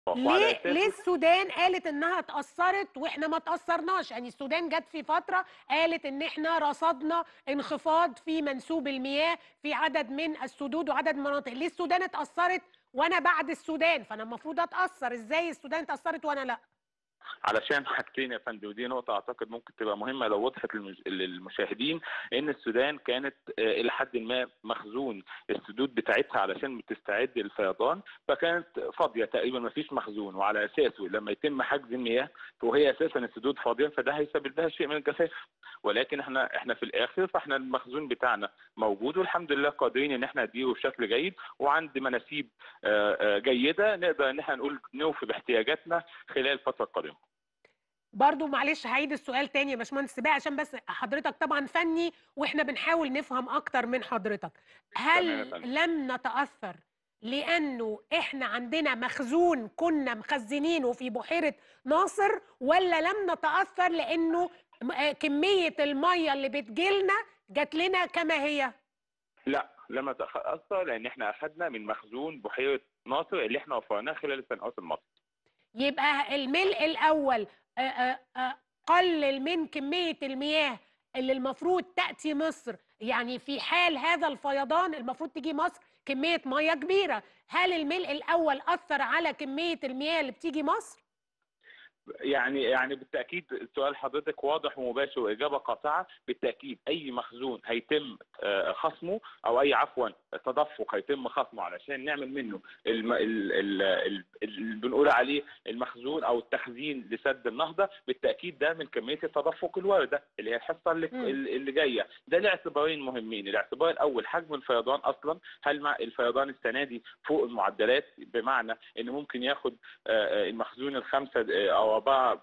وعلى ليه أساسه ليه السودان قالت انها اتأثرت واحنا ما اتأثرناش يعني السودان جت في فترة قالت ان احنا رصدنا انخفاض في منسوب المياه في عدد من السدود وعدد من المناطق ليه السودان اتأثرت وانا بعد السودان فانا المفروض اتأثر ازاي السودان اتأثرت وانا لا علشان حاجتين يا فندم ودي نقطة أعتقد ممكن تبقى مهمة لو وضحت للمش- للمشاهدين إن السودان كانت آه، إلى حد ما مخزون السدود بتاعتها علشان بتستعد للفيضان فكانت فاضية تقريبا ما فيش مخزون وعلى أساسه لما يتم حجز المياه وهي أساسا السدود فاضية فده هيسبب لها شيء من الجفاف ولكن احنا احنا في الآخر فاحنا المخزون بتاعنا موجود والحمد لله قادرين إن احنا نديره بشكل جيد وعند مناسيب آه، آه، جيدة نقدر إن احنا نقول نوفي باحتياجاتنا خلال الفترة القادمة. برضو معلش هعيد السؤال تاني يا باشمهندس سباق عشان بس حضرتك طبعا فني واحنا بنحاول نفهم اكتر من حضرتك تمام يا هل فندم. لم نتأثر لانه احنا عندنا مخزون كنا مخزنينه في بحيرة ناصر ولا لم نتأثر لانه م- آه كمية المية اللي بتجيلنا جات لنا كما هي لا لما تأثر لأن احنا أخذنا من مخزون بحيرة ناصر اللي احنا وفرناه خلال السنوات الماضية. يبقى الملء الاول آه، آه، آه، قلل من كميه المياه اللي المفروض تاتي مصر يعني في حال هذا الفيضان المفروض تيجي مصر كميه ميه كبيره هل الملء الاول اثر على كميه المياه اللي بتيجي مصر يعني يعني بالتأكيد سؤال حضرتك واضح ومباشر وإجابة قاطعة بالتأكيد أي مخزون هيتم آه، خصمه أو أي عفوا تدفق هيتم خصمه علشان نعمل منه الم... ال... ال... ال... اللي بنقول عليه المخزون أو التخزين لسد النهضة بالتأكيد ده من كمية التدفق الواردة اللي هي الحصة اللي, مم. اللي جاية ده لاعتبارين مهمين الاعتبار الأول حجم الفيضان أصلا هل مع الفيضان السنة دي فوق المعدلات بمعنى إنه ممكن ياخد آه، آه، المخزون الخمسة آه، أو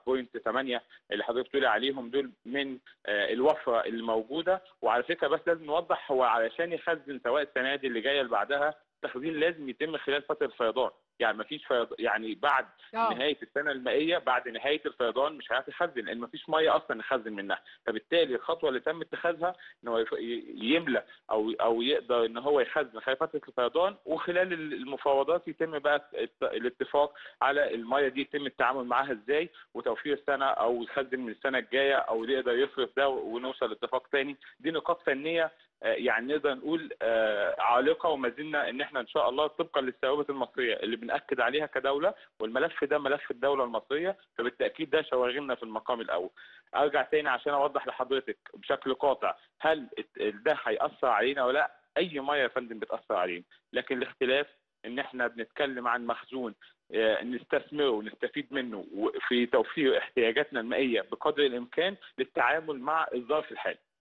4.8 اللي حضرتك بتقولي عليهم دول من آه، الوفرة اللي موجودة وعلى فكرة بس لازم نوضح هو علشان يخزن سواء السنة دي اللي جاية اللي بعدها تخزين لازم يتم خلال فترة الفيضان يعني مفيش فيض... يعني بعد اه نهايه السنه المائيه بعد نهايه الفيضان مش هيعرف يخزن لان مفيش ميه اصلا نخزن منها فبالتالي الخطوه اللي تم اتخاذها ان هو يف- ي- يملى او او يقدر ان هو يخزن خلال فتره الفيضان وخلال ال- المفاوضات يتم بقى الت- الاتفاق على الميه دي يتم التعامل معاها ازاي وتوفير السنه او يخزن من السنه الجايه او يقدر يصرف ده ونوصل لاتفاق تاني دي نقاط فنيه آه، يعني نقدر نقول آه، عالقه وما زلنا ان احنا ان شاء الله طبقا للثوابت المصريه اللي بناكد عليها كدوله والملف ده ملف الدوله المصريه فبالتاكيد ده شواغلنا في المقام الاول. ارجع تاني عشان اوضح لحضرتك بشكل قاطع هل الت- ده هياثر علينا ولا لا؟ اي ميه يا فندم بتاثر علينا لكن الاختلاف ان احنا بنتكلم عن مخزون آه، نستثمره ونستفيد منه و- في توفير احتياجاتنا المائيه بقدر الامكان للتعامل مع الظرف الحالي.